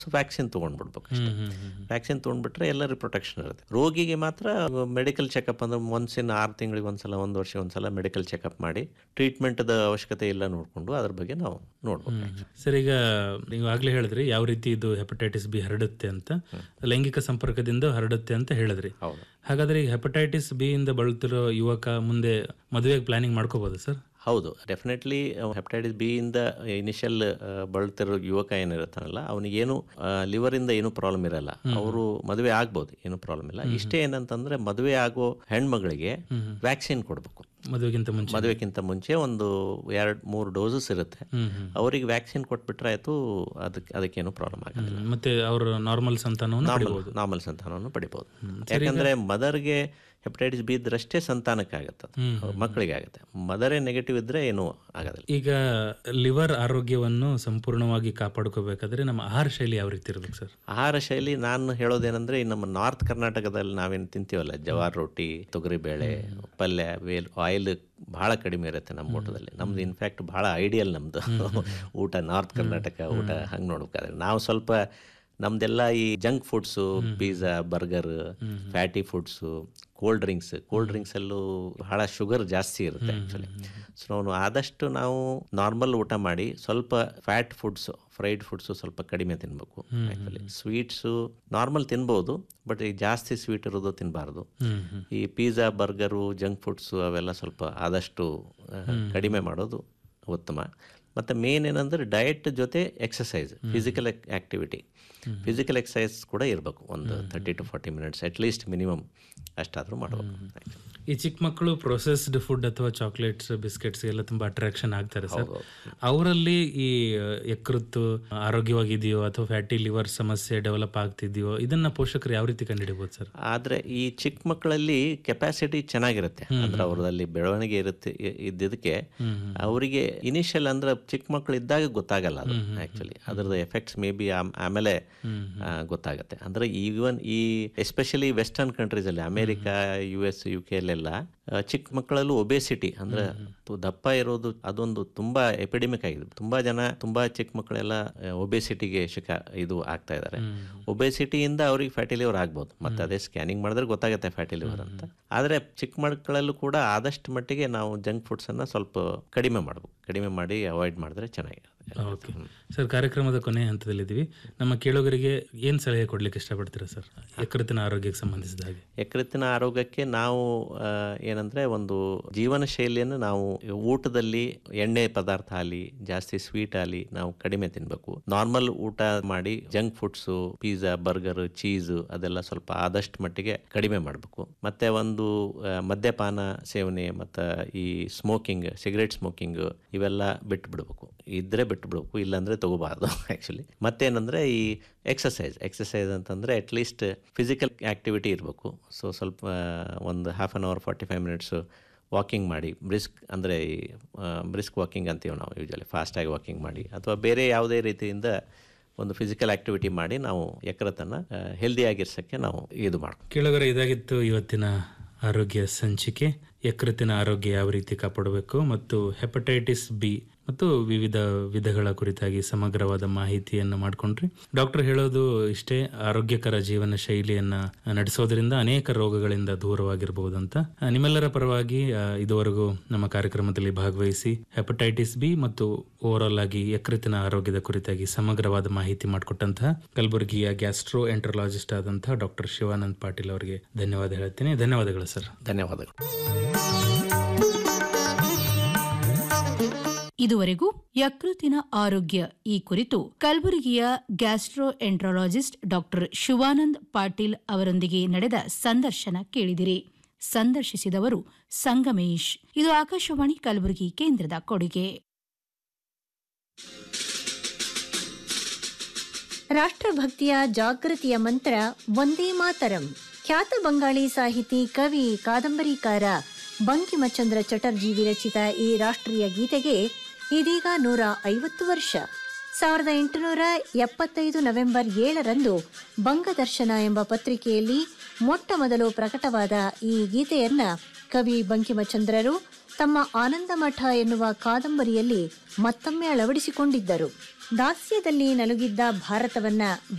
Vaccine ತೊಗೊಂಡ್ಬಿಡ್ಬೇಕು ಅಷ್ಟೇ vaccine ತೊಗೊಂಡ್ಬಿಟ್ರೆ ಎಲ್ಲರಿಗೂ protection ಇರುತ್ತೆ ರೋಗಿಗೆ ಮಾತ್ರ ಮೆಡಿಕಲ್ ಚೆಕಪ್ ಅಂದ್ರೆ ಒನ್ಸಿನ ಆರು ತಿಂಗಳಿಗೆ ಒಂದ್ಸಲ ಒಂದು ವರ್ಷ ಒಂದ್ಸಲ ಮೆಡಿಕಲ್ ಚೆಕಪ್ ಮಾಡಿ ಟ್ರೀಟ್ಮೆಂಟ್ದ ಅವಶ್ಯಕತೆ ಇಲ್ಲ ನೋಡಿಕೊಂಡು ಅದ್ರ ಬಗ್ಗೆ ನಾವು ನೋಡ್ಬೇಕು ಸರ್ ಈಗ ನೀವು ಆಗ್ಲೇ ಹೇಳಿದ್ರಿ ಯಾವ ರೀತಿ ಇದು ಹೆಪಟೈಟಿಸ್ ಬಿ ಹರಡುತ್ತೆ ಅಂತ ಲೈಂಗಿಕ ಸಂಪರ್ಕದಿಂದ ಹರಡುತ್ತೆ ಅಂತ ಹೇಳಿದ್ರಿ ಹೌದು ಹಾಗಾದ್ರೆ ಈಗ ಹೆಪಟೈಟಿಸ್ ಬಿ ಇಂದ ಬಳಲ್ತಿರೋ ಯುವಕ ಮುಂದೆ ಮದುವೆಗೆ ಪ್ಲಾನಿಂಗ್ ಮಾಡ್ಕೋಬಹುದು ಸರ್ ಹೌದು ಡೆಫಿನೆಟ್ಲಿ ಹೆಪಟೈಟಿಸ್ ಬಿ ಇಂದ ಇನಿಷಿಯಲ್ ಬಳಲ್ತಿರೋ ಯುವಕ ಏನಿರುತ್ತಾನಲ್ಲ ಅವನಿಗೇನು ಲಿವರಿಂದ ಏನು ಪ್ರಾಬ್ಲಮ್ ಇರಲ್ಲ ಅವರು ಮದುವೆ ಆಗ್ಬೋದು ಏನು ಪ್ರಾಬ್ಲಮ್ ಇಲ್ಲ ಇಷ್ಟೇ ಏನಂತಂದ್ರೆ ಮದುವೆ ಆಗೋ ಹೆಣ್ಮಗಳಿಗೆ ವ್ಯಾಕ್ಸಿನ್ ಕೊಡಬೇಕು ಮದುವೆಗಿಂತ ಮುಂಚೆ ಮದುವೆಗಿಂತ ಮುಂಚೆ ಒಂದು ಎರಡು ಮೂರು ಡೋಸಸ್ ಇರುತ್ತೆ ಹ್ಮ್ ಹ್ಮ್ ಅವರಿಗೆ ವ್ಯಾಕ್ಸಿನ್ ಕೊಟ್ಬಿಟ್ರೆ ಆಯ್ತು ಅದಕ್ಕೆ ಅದಕ್ಕೇನು ಪ್ರಾಬ್ಲಮ್ ಆಗಲ್ಲ ಹ್ಮ್. ಮತ್ತೆ ಅವರು ನಾರ್ಮಲ್ ಸಂತಾನವನ್ನು ಪಡಿಬಹುದು ನಾರ್ಮಲ್ ಸಂತಾನವನ್ನು ಪಡಿಬಹುದು ಯಾಕಂದ್ರೆ ಮದರ್ಗೆ ಹೆಪಟೈಟಿಸ್ ಬಿ ಇದ್ರಷ್ಟೇ ಸಂತಾನಕ್ಕೆ ಆಗುತ್ತೆ ಅದು. ಮಕ್ಕಳಿಗೆ ಆಗುತ್ತೆ ಮದರೇ ನೆಗೆಟಿವ್ ಇದ್ರೆ ಏನೂ ಆಗೋದಿಲ್ಲ ಈಗ ಲಿವರ್ ಆರೋಗ್ಯವನ್ನು ಸಂಪೂರ್ಣವಾಗಿ ಕಾಪಾಡ್ಕೋಬೇಕಾದ್ರೆ ನಮ್ಮ ಆಹಾರ ಶೈಲಿ ಯಾವ ರೀತಿ ಇರ್ಬೇಕು ಸರ್ ಆಹಾರ ಶೈಲಿ ನಾನು ಹೇಳೋದೇನೆಂದ್ರೆ ಈ ನಮ್ಮ ನಾರ್ತ್ ಕರ್ನಾಟಕದಲ್ಲಿ ನಾವೇನು ತಿಂತೀವಲ್ಲ ಜವಾರ್ ರೊಟ್ಟಿ ತೊಗರಿಬೇಳೆ ಪಲ್ಯ ವೇಲ್ ಆಯಿಲ್ ಬಹಳ ಕಡಿಮೆ ಇರುತ್ತೆ ನಮ್ಮ ಊಟದಲ್ಲಿ ನಮ್ದು ಇನ್ಫ್ಯಾಕ್ಟ್ ಬಹಳ ಐಡಿಯಲ್ ನಮ್ದು ಊಟ ನಾರ್ತ್ ಕರ್ನಾಟಕ ಊಟ ಹಂಗೆ ನೋಡ್ಬೇಕಾದ್ರೆ ನಾವು ಸ್ವಲ್ಪ ನಮ್ದೆಲ್ಲ ಈ junk foods pizza burger fatty foods cold drinks cold ಡ್ರಿಂಕ್ಸಲ್ಲೂ ಬಹಳ ಶುಗರ್ ಜಾಸ್ತಿ ಇರುತ್ತೆ ಆ್ಯಕ್ಚುಲಿ ಸೊ ನಾವು ಆದಷ್ಟು ನಾವು ನಾರ್ಮಲ್ ಊಟ ಮಾಡಿ ಸ್ವಲ್ಪ ಫ್ಯಾಟ್ ಫುಡ್ಸು ಫ್ರೈಡ್ ಫುಡ್ಸು ಸ್ವಲ್ಪ ಕಡಿಮೆ ತಿನ್ಬೇಕು ಆ್ಯಕ್ಚುಲಿ ಸ್ವೀಟ್ಸು ನಾರ್ಮಲ್ ತಿನ್ಬೋದು ಬಟ್ ಈ ಜಾಸ್ತಿ ಸ್ವೀಟ್ ಇರೋದು ತಿನ್ನಬಾರ್ದು ಹ್ಮ್ ಹ್ಮ್ ಈ ಪಿಜ್ಜಾ ಬರ್ಗರು ಜಂಕ್ ಫುಡ್ಸು ಅವೆಲ್ಲ ಸ್ವಲ್ಪ ಆದಷ್ಟು ಆ, ಕಡಿಮೆ ಮಾಡೋದು ಉತ್ತಮ ಮತ್ತು ಮೇನ್ ಏನಂದ್ರೆ ಡಯಟ್ ಜೊತೆ exercise physical activity physical exercise ಕೂಡ ಇರಬೇಕು ಒಂದು thirty to forty minutes at least minimum ಅಷ್ಟಾದರೂ ಮಾಡಬೇಕು ಈ ಚಿಕ್ಕ ಮಕ್ಕಳು ಪ್ರೊಸೆಸ್ಡ್ ಫುಡ್ ಅಥವಾ ಚಾಕ್ಲೇಟ್ಸ್ ಬಿಸ್ಕೆಟ್ಸ್ ಎಲ್ಲ ತುಂಬಾ ಅಟ್ರಾಕ್ಷನ್ ಆಗ್ತಾರೆ ಸರ್ ಅವರಲ್ಲಿ ಈ ಯಕೃತ್ತು ಆರೋಗ್ಯವಾಗಿದೆಯೋ ಅಥವಾ ಫ್ಯಾಟಿ ಲಿವರ್ ಸಮಸ್ಯೆ ಡೆವಲಪ್ ಆಗ್ತಿದೆಯೋ ಇದನ್ನ ಪೋಷಕರು ಯಾವ ರೀತಿ ಕಂಡುಹಿಡಿಬಹುದು ಸರ್ ಆದರೆ ಈ ಚಿಕ್ಕ ಮಕ್ಕಳಲ್ಲಿ ಕೆಪಾಸಿಟಿ ಚೆನ್ನಾಗಿರುತ್ತೆ ಅಂದ್ರೆ ಅವರಲ್ಲಿ ಬೆಳವಣಿಗೆ ಇರುತ್ತೆ ಇ- ಇದ್ದಿದ್ದಕ್ಕೆ ಅವರಿಗೆ ಇನಿಷಿಯಲ್ ಅಂದ್ರೆ ಚಿಕ್ಕ ಮಕ್ಕಳು ಇದ್ದಾಗ ಗೊತ್ತಾಗಲ್ಲ ಅದು ಆ್ಯಕ್ಚುಲಿ ಅದರದ್ದು ಎಫೆಕ್ಟ್ಸ್ ಮೇ ಬಿ ಆಮೇಲೆ ಆ, ಗೊತ್ತಾಗುತ್ತೆ ಅಂದ್ರೆ ಈವನ್ ಈ ಎಸ್ಪೆಷಲಿ ವೆಸ್ಟರ್ನ್ ಕಂಟ್ರೀಸಲ್ಲಿ America U S U K ಅಲ್ಲೆಲ್ಲ ಆ, ಚಿಕ್ಕ ಮಕ್ಕಳಲ್ಲೂ ಒಬೇಸಿಟಿ ಅಂದ್ರೆ ತು- ದಪ್ಪ ಇರೋದು ಅದೊಂದು ತುಂಬಾ ಎಪಿಡೆಮಿಕ್ ಆಗಿದೆ ತುಂಬಾ ಜನ ತುಂಬಾ ಚಿಕ್ಕ ಮಕ್ಕಳೆಲ್ಲ ಒಬೇಸಿಟಿಗೆ ಶಿಕ ಇದು ಆಗ್ತಾ ಇದ್ದಾರೆ ಒಬೇಸಿಟಿಯಿಂದ ಅವ್ರಿಗೆ ಫ್ಯಾಟಿ ಲಿವರ್ ಆಗ್ಬೋದು ಮತ್ತೆ ಅದೇ ಸ್ಕ್ಯಾನಿಂಗ್ ಮಾಡಿದ್ರೆ ಗೊತ್ತಾಗುತ್ತೆ ಫ್ಯಾಟಿ ಲಿವರ್ ಅಂತ ಆದರೆ ಚಿಕ್ಕ ಮಕ್ಕಳಲ್ಲೂ ಕೂಡ ಆದಷ್ಟು ಮಟ್ಟಿಗೆ ನಾವು ಜಂಕ್ ಫುಡ್ಸ್ ಅನ್ನ ಸ್ವಲ್ಪ ಕಡಿಮೆ ಮಾಡ್ಬೇಕು ಕಡಿಮೆ ಮಾಡಿ ಅವಾಯ್ಡ್ ಮಾಡಿದ್ರೆ ಚೆನ್ನಾಗಿರುತ್ತೆ ಓಕೆ ಸರ್ ಕಾರ್ಯಕ್ರಮದ ಕೊನೆಯ ಹಂತದಲ್ಲಿದ್ದೀವಿ ನಮ್ಮ ಕೇಳುಗರಿಗೆ ಏನ್ ಸಲಹೆ ಕೊಡ್ಲಿಕ್ಕೆ ಇಷ್ಟಪಡ್ತೀರಾ ಸರ್ ಯಕೃತ್ತಿನ ಆರೋಗ್ಯಕ್ಕೆ ಸಂಬಂಧಿಸಿದ ಹಾಗೆ ಯಕೃತ್ತಿನ ಆರೋಗ್ಯಕ್ಕೆ ನಾವು ಆ, ಏನಂದ್ರೆ ಒಂದು ಜೀವನ ಶೈಲಿಯನ್ನು ನಾವು ಊಟದಲ್ಲಿ ಎಣ್ಣೆ ಪದಾರ್ಥ ಆಗಲಿ ಜಾಸ್ತಿ ಸ್ವೀಟ್ ಆಗಲಿ ನಾವು ಕಡಿಮೆ ತಿನ್ಬೇಕು ನಾರ್ಮಲ್ ಊಟ ಮಾಡಿ junk foods pizza burger cheese ಅದೆಲ್ಲ ಸ್ವಲ್ಪ ಆದಷ್ಟು ಮಟ್ಟಿಗೆ ಕಡಿಮೆ ಮಾಡಬೇಕು ಮತ್ತೆ ಒಂದು ಆ, ಮದ್ಯಪಾನ ಸೇವನೆ ಮತ್ತು ಈ ಸ್ಮೋಕಿಂಗ್ ಸಿಗರೇಟ್ ಸ್ಮೋಕಿಂಗ್ ಇವೆಲ್ಲ ಬಿಟ್ಟು ಬಿಡಬೇಕು ಇದ್ರೆ ಬಿಟ್ಟು ಬಿಡಬೇಕು ಇಲ್ಲಾಂದ್ರೆ ತಗೋಬಾರ್ದು ಆ್ಯಕ್ಚುಲಿ ಮತ್ತೇನಂದ್ರೆ ಈ ಎಕ್ಸಸೈಸ್ ಎಕ್ಸಸೈಸ್ ಅಂತಂದ್ರೆ ಅಟ್ಲೀಸ್ಟ್ ಫಿಸಿಕಲ್ ಆ್ಯಕ್ಟಿವಿಟಿ ಇರಬೇಕು ಸೊ ಸ್ವಲ್ಪ ಆ, ಒಂದು half an hour forty five minutes walking ಮಾಡಿ ಬ್ರಿಸ್ಕ್ ಅಂದರೆ ಈ ಬ್ರಿಸ್ಕ್ ವಾಕಿಂಗ್ ಅಂತೀವಿ ನಾವು ಯೂಶಲಿ ಫಾಸ್ಟಾಗಿ ವಾಕಿಂಗ್ ಮಾಡಿ ಅಥವಾ ಬೇರೆ ಯಾವುದೇ ರೀತಿಯಿಂದ ಒಂದು ಫಿಸಿಕಲ್ ಆ್ಯಕ್ಟಿವಿಟಿ ಮಾಡಿ ನಾವು ಯಕೃತನ್ನು ಹೆಲ್ದಿಯಾಗಿರ್ಸೋಕ್ಕೆ ನಾವು ಇದು ಮಾಡ್ಬೇಕು ಕೇಳುಗರೆ ಇದಾಗಿತ್ತು ಇವತ್ತಿನ ಆರೋಗ್ಯ ಸಂಚಿಕೆ ಯಕೃತ್ತಿನ ಆರೋಗ್ಯ ಯಾವ ರೀತಿ ಕಾಪಾಡಬೇಕು ಮತ್ತು ಹೆಪಟೈಟಿಸ್ ಬಿ ಮತ್ತು ವಿವಿಧ ವಿಧಗಳ ಕುರಿತಾಗಿ ಸಮಗ್ರವಾದ ಮಾಹಿತಿಯನ್ನು ಮಾಡಿಕೊಂಡ್ರಿ ಡಾಕ್ಟರ್ ಹೇಳೋದು ಇಷ್ಟೇ ಆರೋಗ್ಯಕರ ಜೀವನ ಶೈಲಿಯನ್ನ ನಡೆಸೋದ್ರಿಂದ ಅನೇಕ ರೋಗಗಳಿಂದ ದೂರವಾಗಿರಬಹುದು ಅಂತ ಆ, ನಿಮ್ಮೆಲ್ಲರ ಪರವಾಗಿ ಆ, ಇದುವರೆಗೂ ನಮ್ಮ ಕಾರ್ಯಕ್ರಮದಲ್ಲಿ ಭಾಗವಹಿಸಿ ಹೆಪಟೈಟಿಸ್ ಬಿ ಮತ್ತು ಓವರ್ ಆಲ್ ಆಗಿ ಯಕೃತ್ತಿನ ಆರೋಗ್ಯದ ಕುರಿತಾಗಿ ಸಮಗ್ರವಾದ ಮಾಹಿತಿ ಮಾಡಿಕೊಟ್ಟಂತಹ ಕಲಬುರಗಿಯ ಗ್ಯಾಸ್ಟ್ರೋ ಎಂಟ್ರಲಾಜಿಸ್ಟ್ ಆದಂತಹ ಡಾಕ್ಟರ್ ಶಿವಾನಂದ್ ಪಾಟೀಲ್ ಅವರಿಗೆ ಧನ್ಯವಾದ ಹೇಳ್ತೀನಿ ಧನ್ಯವಾದಗಳು ಸರ್ ಧನ್ಯವಾದಗಳು ಇದುವರೆಗೂ ಯಕೃತಿನ ಆರೋಗ್ಯ ಈ ಕುರಿತು ಕಲಬುರಗಿಯ gastroenterologist doctor Shivanand Patil ಅವರೊಂದಿಗೆ ನಡೆದ ಸಂದರ್ಶನ ಕೇಳಿದಿರಿ ಸಂದರ್ಶಿಸಿದವರು ಸಂಗಮೇಶ್ ಇದು ಆಕಾಶವಾಣಿ ಕಲಬುರಗಿ ಕೇಂದ್ರದ ಕೊಡುಗೆ ರಾಷ್ಟ್ರಭಕ್ತಿಯ ಜಾಗೃತಿಯ ಮಂತ್ರ ಒಂದೇ ಮಾತರಂ ಖ್ಯಾತ ಬಂಗಾಳಿ ಸಾಹಿತಿ ಕವಿ ಕಾದಂಬರಿಕಾರ ಬಂಕಿಮಚಂದ್ರ ಚಟರ್ಜಿ ವಿರಚಿತ ಈ ರಾಷ್ಟ್ರೀಯ ಗೀತೆಗೆ ಇದೀಗ ನೂರ ಐವತ್ತು ವರ್ಷ ಸಾವಿರದ ಎಂಟುನೂರ ಎಪ್ಪತ್ತೈದು ನವೆಂಬರ್ ಏಳರಂದು ಬಂಗದರ್ಶನ ಎಂಬ ಪತ್ರಿಕೆಯಲ್ಲಿ ಮೊಟ್ಟ ಮೊದಲು ಪ್ರಕಟವಾದ ಈ ಗೀತೆಯನ್ನ ಕವಿ ಬಂಕಿಮಚಂದ್ರರು ತಮ್ಮ ಆನಂದಮಠ ಎನ್ನುವ ಕಾದಂಬರಿಯಲ್ಲಿ ಮತ್ತೊಮ್ಮೆ ಅಳವಡಿಸಿಕೊಂಡಿದ್ದರು ದಾಸ್ಯದಲ್ಲಿ ನಲುಗಿದ್ದ ಭಾರತವನ್ನ